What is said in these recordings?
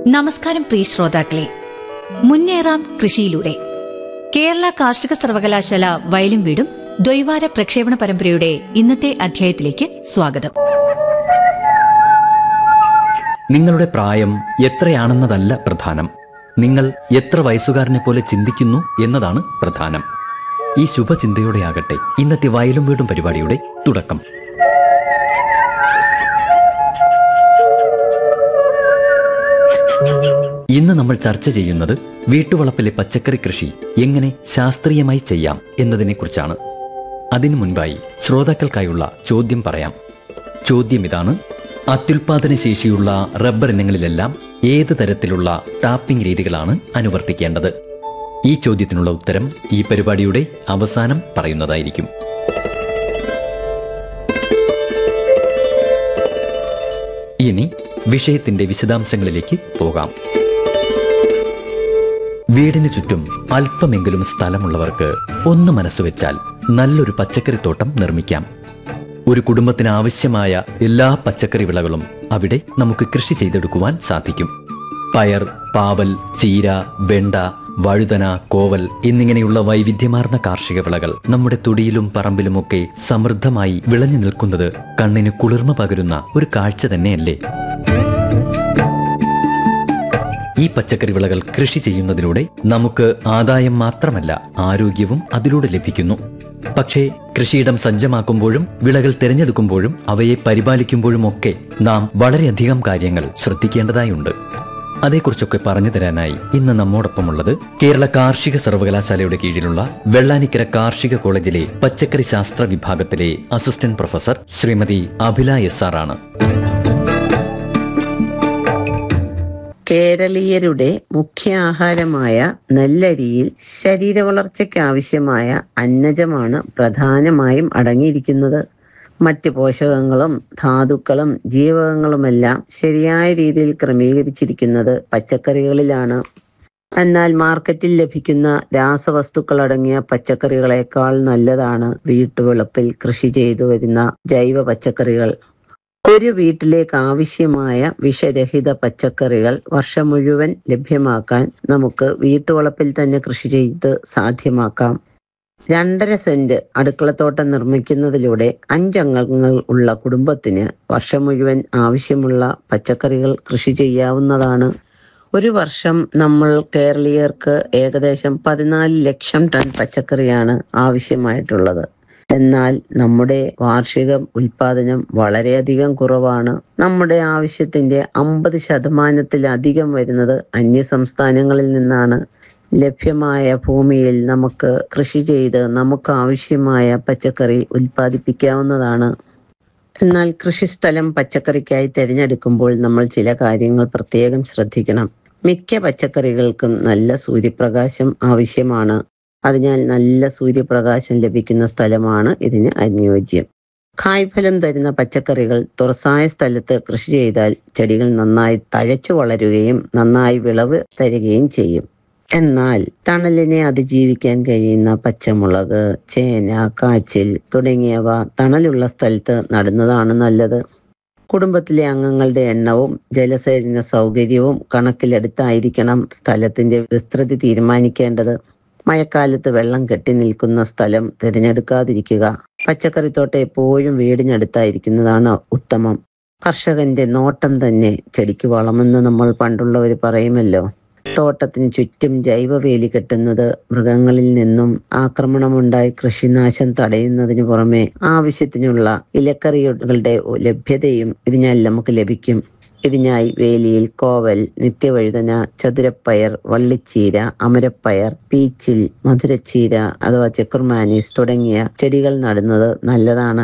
നമസ്കാരം പ്രിയ ശ്രോതാക്കളെ മുന്നേറാം കൃഷിയിലൂടെ കേരള കാർഷിക സർവകലാശാല വയലും വീടും ദ്വൈവാര പ്രക്ഷേപണ പരമ്പരയുടെ ഇന്നത്തെ അധ്യായത്തിലേക്ക് സ്വാഗതം നിങ്ങളുടെ പ്രായം എത്രയാണെന്നതല്ല പ്രധാനം നിങ്ങൾ എത്ര വയസ്സുകാരനെ പോലെ ചിന്തിക്കുന്നു എന്നതാണ് പ്രധാനം ഈ ശുഭചിന്തയോടെയാകട്ടെ ഇന്നത്തെ വയലും വീടും പരിപാടിയുടെ തുടക്കം ഇന്ന് നമ്മൾ ചർച്ച ചെയ്യുന്നത് വീട്ടുവളപ്പിലെ പച്ചക്കറി കൃഷി എങ്ങനെ ശാസ്ത്രീയമായി ചെയ്യാം എന്നതിനെക്കുറിച്ചാണ് അതിനു മുൻപായി ശ്രോതാക്കൾക്കായുള്ള ചോദ്യം പറയാം ചോദ്യം ഇതാണ് അത്യുൽപാദന ശേഷിയുള്ള റബ്ബർ ഇനങ്ങളിലെല്ലാം ഏത് തരത്തിലുള്ള ടാപ്പിംഗ് രീതികളാണ് അനുവർത്തിക്കേണ്ടത് ഈ ചോദ്യത്തിനുള്ള ഉത്തരം ഈ പരിപാടിയുടെ അവസാനം പറയുന്നതായിരിക്കും ഇനി വിഷയത്തിന്റെ വിശദാംശങ്ങളിലേക്ക് പോകാം വീടിന് ചുറ്റും അല്പമെങ്കിലും സ്ഥലമുള്ളവർക്ക് ഒന്ന് മനസ്സുവെച്ചാൽ നല്ലൊരു പച്ചക്കറിത്തോട്ടം നിർമ്മിക്കാം ഒരു കുടുംബത്തിന് ആവശ്യമായ എല്ലാ പച്ചക്കറി വിളകളും അവിടെ നമുക്ക് കൃഷി ചെയ്തെടുക്കുവാൻ സാധിക്കും പയർ പാവൽ ചീര വെണ്ട വഴുതന കോവൽ എന്നിങ്ങനെയുള്ള വൈവിധ്യമാർന്ന കാർഷിക വിളകൾ നമ്മുടെ തൊടിയിലും പറമ്പിലുമൊക്കെ സമൃദ്ധമായി വിളഞ്ഞു നിൽക്കുന്നത് കണ്ണിന് കുളിർമ പകരുന്ന ഒരു കാഴ്ച തന്നെയല്ലേ ഈ പച്ചക്കറി വിളകൾ കൃഷി ചെയ്യുന്നതിലൂടെ നമുക്ക് ആദായം മാത്രമല്ല ആരോഗ്യവും അതിലൂടെ ലഭിക്കുന്നു പക്ഷേ കൃഷിയിടം സജ്ജമാക്കുമ്പോഴും വിളകൾ തിരഞ്ഞെടുക്കുമ്പോഴും അവയെ പരിപാലിക്കുമ്പോഴും ഒക്കെ നാം വളരെയധികം കാര്യങ്ങൾ ശ്രദ്ധിക്കേണ്ടതായുണ്ട് അതേക്കുറിച്ചൊക്കെ പറഞ്ഞു തരാനായി ഇന്ന് നമ്മോടൊപ്പമുള്ളത് കേരള കാർഷിക സർവകലാശാലയുടെ കീഴിലുള്ള വെള്ളാനിക്കര കാർഷിക കോളേജിലെ പച്ചക്കറി ശാസ്ത്ര വിഭാഗത്തിലെ assistant professor Shrimati Abhila S R ആണ് കേരളീയരുടെ മുഖ്യ ആഹാരമായ നെല്ലരിയിൽ ശരീര വളർച്ചയ്ക്ക് ആവശ്യമായ അന്നജമാണ് പ്രധാനമായും അടങ്ങിയിരിക്കുന്നത് മറ്റ് പോഷകങ്ങളും ധാതുക്കളും ജീവകങ്ങളുമെല്ലാം ശരിയായ രീതിയിൽ ക്രമീകരിച്ചിരിക്കുന്നത് പച്ചക്കറികളിലാണ് എന്നാൽ മാർക്കറ്റിൽ ലഭിക്കുന്ന രാസവസ്തുക്കൾ അടങ്ങിയ പച്ചക്കറികളെക്കാൾ നല്ലതാണ് വീട്ടുവളപ്പിൽ കൃഷി ചെയ്തു വരുന്ന ജൈവ പച്ചക്കറികൾ ഒരു വീട്ടിലേക്ക് ആവശ്യമായ വിഷരഹിത പച്ചക്കറികൾ വർഷം മുഴുവൻ ലഭ്യമാക്കാൻ നമുക്ക് വീട്ടുവളപ്പിൽ തന്നെ കൃഷി ചെയ്ത് സാധ്യമാക്കാം രണ്ടര സെന്റ് അടുക്കളത്തോട്ടം നിർമ്മിക്കുന്നതിലൂടെ അഞ്ചംഗങ്ങൾ ഉള്ള കുടുംബത്തിന് വർഷം മുഴുവൻ ആവശ്യമുള്ള പച്ചക്കറികൾ കൃഷി ചെയ്യാവുന്നതാണ് ഒരു വർഷം നമ്മൾ കേരളീയർക്ക് ഏകദേശം പതിനാല് ലക്ഷം ടൺ പച്ചക്കറിയാണ് ആവശ്യമായിട്ടുള്ളത് എന്നാൽ നമ്മുടെ വാർഷിക ഉൽപാദനം വളരെയധികം കുറവാണ് നമ്മുടെ ആവശ്യത്തിന്റെ അമ്പത് ശതമാനത്തിലധികം വരുന്നത് അന്യ സംസ്ഥാനങ്ങളിൽ നിന്നാണ് ലഭ്യമായ ഭൂമിയിൽ നമുക്ക് കൃഷി ചെയ്ത് നമുക്ക് ആവശ്യമായ പച്ചക്കറി ഉൽപ്പാദിപ്പിക്കാവുന്നതാണ് എന്നാൽ കൃഷിസ്ഥലം പച്ചക്കറിക്കായി തിരഞ്ഞെടുക്കുമ്പോൾ നമ്മൾ ചില കാര്യങ്ങൾ പ്രത്യേകം ശ്രദ്ധിക്കണം മിക്ക പച്ചക്കറികൾക്കും നല്ല സൂര്യപ്രകാശം ആവശ്യമാണ് അതിനാൽ നല്ല സൂര്യപ്രകാശം ലഭിക്കുന്ന സ്ഥലമാണ് ഇതിന് അനുയോജ്യം കായ്ഫലം തരുന്ന പച്ചക്കറികൾ തുറസായ സ്ഥലത്ത് കൃഷി ചെയ്താൽ ചെടികൾ നന്നായി തഴച്ചു വളരുകയും നന്നായി വിളവ് തരികയും ചെയ്യും എന്നാൽ തണലിനെ അതിജീവിക്കാൻ കഴിയുന്ന പച്ചമുളക് ചേന കാച്ചിൽ തുടങ്ങിയവ തണലുള്ള സ്ഥലത്ത് നടുന്നതാണ് നല്ലത് കുടുംബത്തിലെ അംഗങ്ങളുടെ എണ്ണവും ജലസേചന സൗകര്യവും കണക്കിലെടുത്തായിരിക്കണം സ്ഥലത്തിന്റെ വിസ്തൃതി തീരുമാനിക്കേണ്ടത് മഴക്കാലത്ത് വെള്ളം കെട്ടി നിൽക്കുന്ന സ്ഥലം തിരഞ്ഞെടുക്കാതിരിക്കുക പച്ചക്കറിത്തോട്ടം എപ്പോഴും വീടിനടുത്തായിരിക്കുന്നതാണ് ഉത്തമം കർഷകന്റെ നോട്ടം തന്നെ ചെടിക്ക് വളമെന്ന് നമ്മൾ പണ്ടുള്ളവർ പറയുമല്ലോ തോട്ടത്തിന് ചുറ്റും ജൈവവേലി കെട്ടുന്നത് മൃഗങ്ങളിൽ നിന്നും ആക്രമണമുണ്ടായി കൃഷിനാശം തടയുന്നതിനു പുറമെ ആവശ്യത്തിനുള്ള ഇലക്കറികളുടെ ലഭ്യതയും ഇതിനാൽ നമുക്ക് ലഭിക്കും ഇതിനായി വേലിയിൽ കോവൽ നിത്യവഴുതന ചതുരപ്പയർ വള്ളിച്ചീര അമരപ്പയർ പീച്ചിൽ മധുരച്ചീര അഥവാ ചെക്കുർമാനീസ് തുടങ്ങിയ ചെടികൾ നടുന്നത് നല്ലതാണ്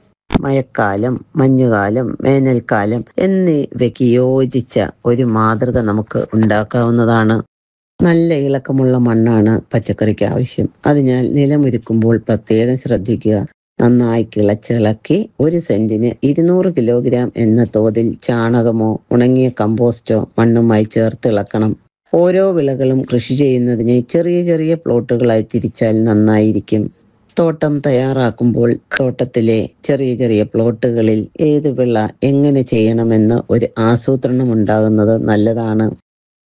മഴക്കാലം മഞ്ഞുകാലം വേനൽക്കാലം എന്നിവയ്ക്ക് യോജിച്ച ഒരു മാതൃക നമുക്ക് ഉണ്ടാക്കാവുന്നതാണ് നല്ല ഇളക്കമുള്ള മണ്ണാണ് പച്ചക്കറിക്ക് ആവശ്യം അതിനാൽ നിലമൊരുക്കുമ്പോൾ പ്രത്യേകം ശ്രദ്ധിക്കുക നന്നായി കിളച്ചിളക്കി ഒരു സെന്റിന് ഇരുന്നൂറ് കിലോഗ്രാം എന്ന തോതിൽ ചാണകമോ ഉണങ്ങിയ കമ്പോസ്റ്റോ മണ്ണുമായി ചേർത്ത് ഇളക്കണം ഓരോ വിളകളും കൃഷി ചെയ്യുന്നതിനെ ചെറിയ ചെറിയ പ്ലോട്ടുകളായി തിരിച്ചാൽ നന്നായിരിക്കും തോട്ടം തയ്യാറാക്കുമ്പോൾ തോട്ടത്തിലെ ചെറിയ ചെറിയ പ്ലോട്ടുകളിൽ ഏത് വിള എങ്ങനെ ചെയ്യണമെന്ന് ഒരു ആസൂത്രണം ഉണ്ടാകുന്നത് നല്ലതാണ്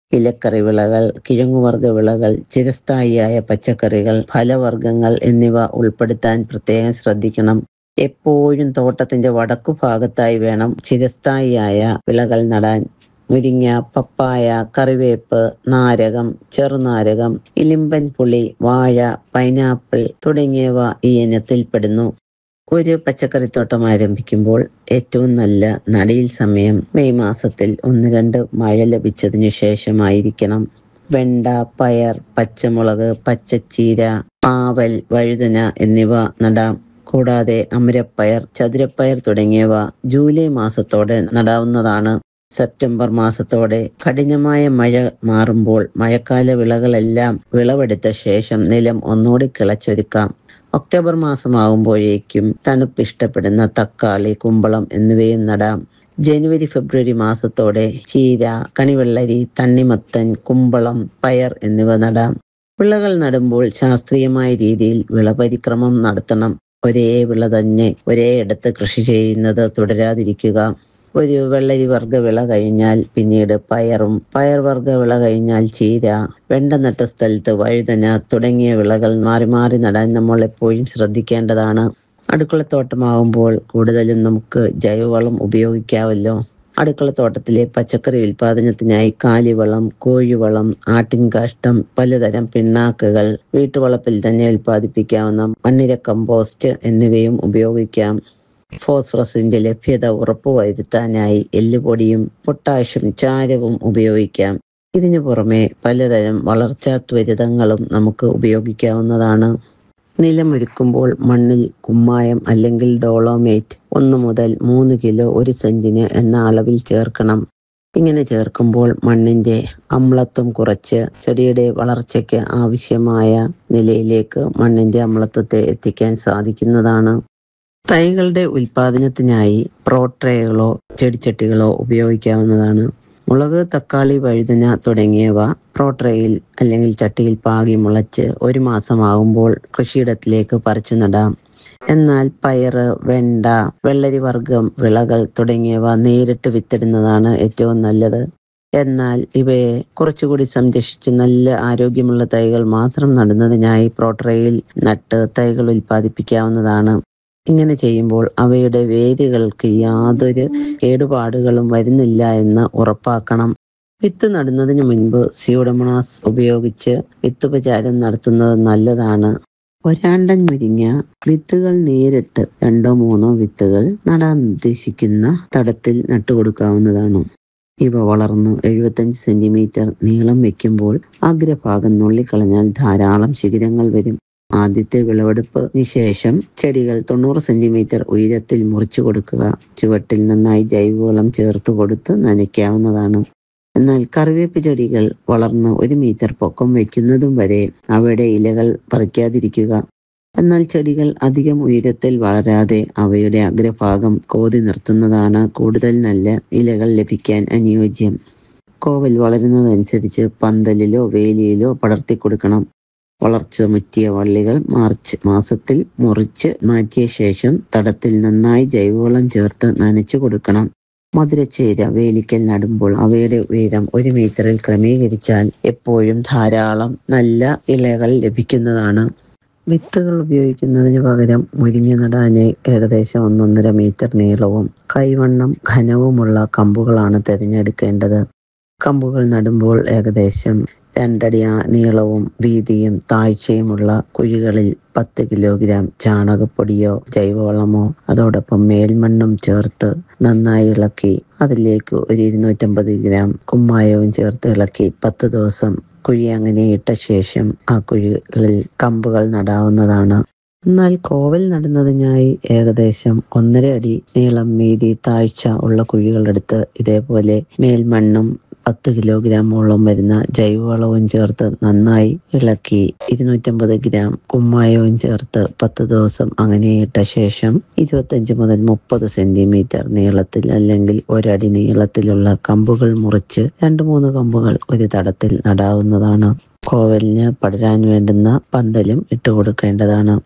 ഇലക്കറി വിളകൾ കിഴങ്ങുവർഗ വിളകൾ ചിരസ്ഥായിയായ പച്ചക്കറികൾ ഫലവർഗ്ഗങ്ങൾ എന്നിവ ഉൾപ്പെടുത്താൻ പ്രത്യേകം ശ്രദ്ധിക്കണം എപ്പോഴും തോട്ടത്തിന്റെ വടക്കു ഭാഗത്തായി വേണം ചിരസ്ഥായിയായ വിളകൾ നടാൻ മുരിങ്ങ പപ്പായ കറിവേപ്പ് നാരകം ചെറുനാരകം ഇലിമ്പൻ പുളി വാഴ പൈനാപ്പിൾ തുടങ്ങിയവ ഈ ഇനത്തിൽപ്പെടുന്നു ഒരു പച്ചക്കറിത്തോട്ടം ആരംഭിക്കുമ്പോൾ ഏറ്റവും നല്ല നടീൽ സമയം മെയ് മാസത്തിൽ ഒന്ന് രണ്ട് മഴ ലഭിച്ചതിനു ശേഷമായിരിക്കണം വെണ്ട പയർ പച്ചമുളക് പച്ചച്ചീര പാവൽ വഴുതന എന്നിവ നടാം കൂടാതെ അമരപ്പയർ ചതുരപ്പയർ തുടങ്ങിയവ ജൂലൈ മാസത്തോടെ നടാവുന്നതാണ് സെപ്റ്റംബർ മാസത്തോടെ കഠിനമായ മഴ മാറുമ്പോൾ മഴക്കാല വിളകളെല്ലാം വിളവെടുത്ത ശേഷം നിലം ഒന്നുകൂടി കിളച്ചൊരുക്കാം ഒക്ടോബർ മാസമാകുമ്പോഴേക്കും തണുപ്പ് ഇഷ്ടപ്പെടുന്ന തക്കാളി കുമ്പളം എന്നിവയും നടാം ജനുവരി ഫെബ്രുവരി മാസത്തോടെ ചീര കണിവെള്ളരി തണ്ണിമത്തൻ കുമ്പളം പയർ എന്നിവ നടാം വിളകൾ നടുമ്പോൾ ശാസ്ത്രീയമായ രീതിയിൽ വിളപരിക്രമം നടത്തണം ഒരേ വിള തന്നെ ഒരേ ഇടത്ത് കൃഷി ചെയ്യുന്നത് തുടരാതിരിക്കുക ഒരു വെള്ളരി വർഗ വിള കഴിഞ്ഞാൽ പിന്നീട് പയറും പയർ വർഗ വിള കഴിഞ്ഞാൽ ചീര വെണ്ട നട്ട സ്ഥലത്ത് വഴുതന തുടങ്ങിയ വിളകൾ മാറി മാറി നടാൻ നമ്മൾ എപ്പോഴും ശ്രദ്ധിക്കേണ്ടതാണ് അടുക്കളത്തോട്ടമാകുമ്പോൾ കൂടുതലും നമുക്ക് ജൈവവളം ഉപയോഗിക്കാമല്ലോ അടുക്കളത്തോട്ടത്തിലെ പച്ചക്കറി ഉൽപാദനത്തിനായി കാലിവളം കോഴിവളം ആട്ടിൻകാഷ്ടം പലതരം പിണ്ണാക്കുകൾ വീട്ടുവളപ്പിൽ തന്നെ ഉൽപ്പാദിപ്പിക്കാവുന്ന മണ്ണിര കമ്പോസ്റ്റ് എന്നിവയും ഉപയോഗിക്കാം ഫോസ്ഫറസിന്റെ ലഭ്യത ഉറപ്പുവരുത്താനായി എല്ലുപൊടിയും പൊട്ടാഷ്യം ചാരവും ഉപയോഗിക്കാം ഇതിനു പുറമെ പലതരം വളർച്ചാ ത്വരിതങ്ങളും നമുക്ക് ഉപയോഗിക്കാവുന്നതാണ് നിലമൊരുക്കുമ്പോൾ മണ്ണിൽ കുമ്മായം അല്ലെങ്കിൽ ഡോളോമേറ്റ് ഒന്ന് മുതൽ മൂന്ന് കിലോ ഒരു സെന്റിന് എന്ന അളവിൽ ചേർക്കണം ഇങ്ങനെ ചേർക്കുമ്പോൾ മണ്ണിന്റെ അമ്ലത്വം കുറച്ച് ചെടിയുടെ വളർച്ചയ്ക്ക് ആവശ്യമായ നിലയിലേക്ക് മണ്ണിന്റെ അമ്ലത്വത്തെ എത്തിക്കാൻ സാധിക്കുന്നതാണ് തൈകളുടെ ഉൽപാദനത്തിനായി പ്രോട്രേകളോ ചെടിച്ചട്ടികളോ ഉപയോഗിക്കാവുന്നതാണ് മുളക് തക്കാളി വഴുതന തുടങ്ങിയവ പ്രോട്രയിൽ അല്ലെങ്കിൽ ചട്ടിയിൽ പാകി മുളച്ച് ഒരു മാസമാകുമ്പോൾ കൃഷിയിടത്തിലേക്ക് പറിച്ചു നടാം എന്നാൽ പയറ് വെണ്ട വെള്ളരി വർഗം വിളകൾ തുടങ്ങിയവ നേരിട്ട് വിത്തിടുന്നതാണ് ഏറ്റവും നല്ലത് എന്നാൽ ഇവയെ കുറച്ചുകൂടി സംരക്ഷിച്ച് നല്ല ആരോഗ്യമുള്ള തൈകൾ മാത്രം നടുന്നതിനായി പ്രോട്രയിൽ നട്ട് തൈകൾ ഉൽപ്പാദിപ്പിക്കാവുന്നതാണ് ഇങ്ങനെ ചെയ്യുമ്പോൾ അവയുടെ വേരുകൾക്ക് യാതൊരു കേടുപാടുകളും വരുന്നില്ല എന്ന് ഉറപ്പാക്കണം വിത്ത് നടുന്നതിന് മുൻപ് സ്യൂഡമണാസ് ഉപയോഗിച്ച് വിത്തുപചാരം നടത്തുന്നത് നല്ലതാണ് ഒരാണ്ടൻ മുരിങ്ങ വിത്തുകൾ നേരിട്ട് രണ്ടോ മൂന്നോ വിത്തുകൾ നടാൻ ഉദ്ദേശിക്കുന്ന തടത്തിൽ നട്ടുകൊടുക്കാവുന്നതാണ് ഇവ വളർന്ന് എഴുപത്തഞ്ച് സെന്റിമീറ്റർ നീളം വെക്കുമ്പോൾ അഗ്രഭാഗം നുള്ളിക്കളഞ്ഞാൽ ധാരാളം ശിഖരങ്ങൾ വരും ആദ്യത്തെ വിളവെടുപ്പിന് ശേഷം ചെടികൾ തൊണ്ണൂറ് സെന്റിമീറ്റർ ഉയരത്തിൽ മുറിച്ചു കൊടുക്കുക ചുവട്ടിൽ നന്നായി ജൈവവളം ചേർത്ത് കൊടുത്ത് നനയ്ക്കാവുന്നതാണ് എന്നാൽ കറിവേപ്പ് ചെടികൾ വളർന്ന് ഒരു മീറ്റർ പൊക്കം വയ്ക്കുന്നതും വരെ അവയുടെ ഇലകൾ പറിക്കാതിരിക്കുക എന്നാൽ ചെടികൾ അധികം ഉയരത്തിൽ വളരാതെ അവയുടെ അഗ്രഭാഗം കോതി നിർത്തുന്നതാണ് കൂടുതൽ നല്ല ഇലകൾ ലഭിക്കാൻ അനുയോജ്യം കോവൽ വളരുന്നതനുസരിച്ച് പന്തലിലോ വേലിയിലോ പടർത്തി കൊടുക്കണം വളർച്ച മുറ്റിയ വള്ളികൾ മാർച്ച് മാസത്തിൽ മുറിച്ച് മാറ്റിയ ശേഷം തടത്തിൽ നന്നായി ജൈവവളം ചേർത്ത് നനച്ചു കൊടുക്കണം മധുരച്ചേര വേലിക്കൽ നടുമ്പോൾ അവയുടെ ഉയരം ഒരു മീറ്ററിൽ ക്രമീകരിച്ചാൽ എപ്പോഴും ധാരാളം നല്ല ഇലകൾ ലഭിക്കുന്നതാണ് വിത്തുകൾ ഉപയോഗിക്കുന്നതിന് പകരം മുരിങ്ങ നടാന് ഏകദേശം ഒന്നൊന്നര മീറ്റർ നീളവും കൈവണ്ണം ഘനവുമുള്ള കമ്പുകളാണ് തിരഞ്ഞെടുക്കേണ്ടത് കമ്പുകൾ നടുമ്പോൾ ഏകദേശം രണ്ടടി ആ- നീളവും വീതിയും താഴ്ചയുമുള്ള കുഴികളിൽ പത്ത് കിലോഗ്രാം ചാണകപ്പൊടിയോ ജൈവവളമോ അതോടൊപ്പം മേൽമണ്ണും ചേർത്ത് നന്നായി ഇളക്കി അതിലേക്ക് ഒരു ഇരുന്നൂറ്റമ്പത് ഗ്രാം കുമ്മായവും ചേർത്ത് ഇളക്കി പത്ത് ദിവസം കുഴി അങ്ങനെ ഇട്ട ശേഷം ആ കുഴികളിൽ കമ്പുകൾ നടാവുന്നതാണ് എന്നാൽ കോവൽ നടുന്നതിനായി ഏകദേശം ഒന്നര അടി നീളം വീതി താഴ്ച ഉള്ള കുഴികളെടുത്ത് ഇതേപോലെ മേൽമണ്ണും പത്ത് കിലോഗ്രാമോളം വരുന്ന ജൈവവളവും ചേർത്ത് നന്നായി ഇളക്കി ഇരുന്നൂറ്റമ്പത് ഗ്രാം കുമ്മായവും ചേർത്ത് പത്ത് ദിവസം അങ്ങനെ ഇട്ട ശേഷം ഇരുപത്തഞ്ച് മുതൽ മുപ്പത് സെന്റിമീറ്റർ നീളത്തിൽ അല്ലെങ്കിൽ ഒരടി നീളത്തിലുള്ള കമ്പുകൾ മുറിച്ച് രണ്ട് മൂന്ന് കമ്പുകൾ ഒരു തടത്തിൽ നടാവുന്നതാണ് കോവലിന് പടരാൻ വേണ്ടുന്ന പന്തലും ഇട്ടുകൊടുക്കേണ്ടതാണ്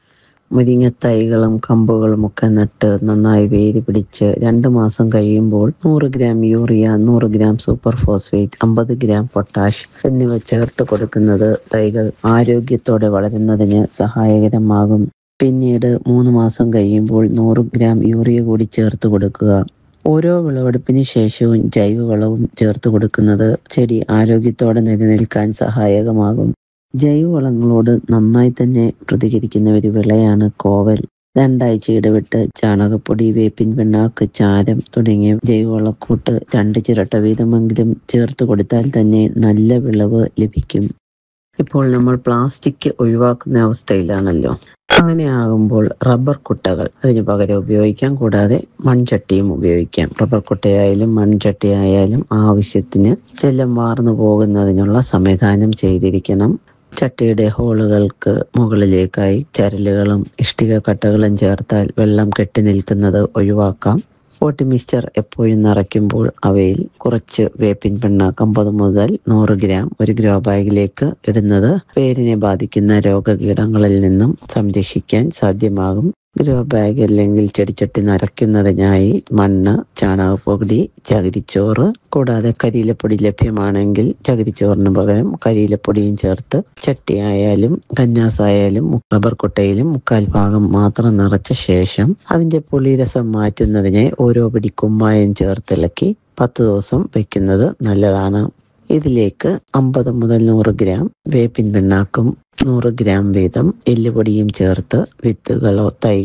മുരിങ്ങത്തൈകളും കമ്പുകളും ഒക്കെ നട്ട് നന്നായി വേര് പിടിച്ച് രണ്ട് മാസം കഴിയുമ്പോൾ നൂറ് ഗ്രാം യൂറിയ നൂറ് ഗ്രാം സൂപ്പർ ഫോസ്ഫേറ്റ് അമ്പത് ഗ്രാം പൊട്ടാഷ് എന്നിവ ചേർത്ത് കൊടുക്കുന്നത് തൈകൾ ആരോഗ്യത്തോടെ വളരുന്നതിന് സഹായകരമാകും പിന്നീട് മൂന്ന് മാസം കഴിയുമ്പോൾ നൂറ് ഗ്രാം യൂറിയ കൂടി ചേർത്ത് കൊടുക്കുക ഓരോ വിളവെടുപ്പിന് ശേഷവും ജൈവവളവും ചേർത്ത് കൊടുക്കുന്നത് ചെടി ആരോഗ്യത്തോടെ നിലനിൽക്കാൻ സഹായകമാകും ജൈവവളങ്ങളോട് നന്നായി തന്നെ പ്രതികരിക്കുന്ന ഒരു വിളയാണ് കോവൽ രണ്ടാഴ്ച ഇടവിട്ട് ചാണകപ്പൊടി വേപ്പിൻ പിണ്ണാക്ക് ചാരം തുടങ്ങിയ ജൈവവളക്കൂട്ട് രണ്ട് ചിരട്ട വീതമെങ്കിലും ചേർത്ത് കൊടുത്താൽ തന്നെ നല്ല വിളവ് ലഭിക്കും ഇപ്പോൾ നമ്മൾ പ്ലാസ്റ്റിക് ഒഴിവാക്കുന്ന അവസ്ഥയിലാണല്ലോ അങ്ങനെയാകുമ്പോൾ റബ്ബർ കുട്ടകൾ അതിന് പകരം ഉപയോഗിക്കാം കൂടാതെ മൺചട്ടിയും ഉപയോഗിക്കാം റബ്ബർ കുട്ടയായാലും മൺചട്ടിയായാലും ആവശ്യത്തിന് ജലം വാർന്നു പോകുന്നതിനുള്ള സംവിധാനം ചെയ്തിരിക്കണം ചട്ടിയുടെ ഹോളുകൾക്ക് മുകളിലേക്കായി ചരലുകളും ഇഷ്ടിക കട്ടകളും ചേർത്താൽ വെള്ളം കെട്ടി നിൽക്കുന്നത് ഒഴിവാക്കാം പോട്ടി മിക്സ്ചർ എപ്പോഴും നിറയ്ക്കുമ്പോൾ അവയിൽ കുറച്ച് വേപ്പിൻ പിണ്ണാക്ക് അമ്പത് മുതൽ നൂറ് ഗ്രാം ഒരു ഗ്രോ ബാഗിലേക്ക് ഇടുന്നത് പേരിനെ ബാധിക്കുന്ന രോഗകീടങ്ങളിൽ നിന്നും സംരക്ഷിക്കാൻ സാധ്യമാകും ഗ്രോ ബാഗ് അല്ലെങ്കിൽ ചെടിച്ചട്ടി നിറയ്ക്കുന്നതിനായി മണ്ണ് ചാണകപ്പൊടി ചകിരിച്ചോറ് കൂടാതെ കരിയിലപ്പൊടി ലഭ്യമാണെങ്കിൽ ചകിരിച്ചോറിന് പകരം കരിയിലപ്പൊടിയും ചേർത്ത് ചട്ടി ആയാലും കന്നാസായാലും റബ്ബർ കൊട്ടയിലും മുക്കാൽ ഭാഗം മാത്രം നിറച്ച ശേഷം അതിന്റെ പുളിരസം മാറ്റുന്നതിനെ ഓരോ പിടി കുമ്മായം ചേർത്തിളക്കി പത്ത് ദിവസം വെക്കുന്നത് നല്ലതാണ് ഇതിലേക്ക് അമ്പത് മുതൽ നൂറ് ഗ്രാം വേപ്പിൻ പിണ്ണാക്കും നൂറ് ഗ്രാം വീതം എല്ലുപൊടിയും ചേർത്ത് വിത്തുകളോ തൈ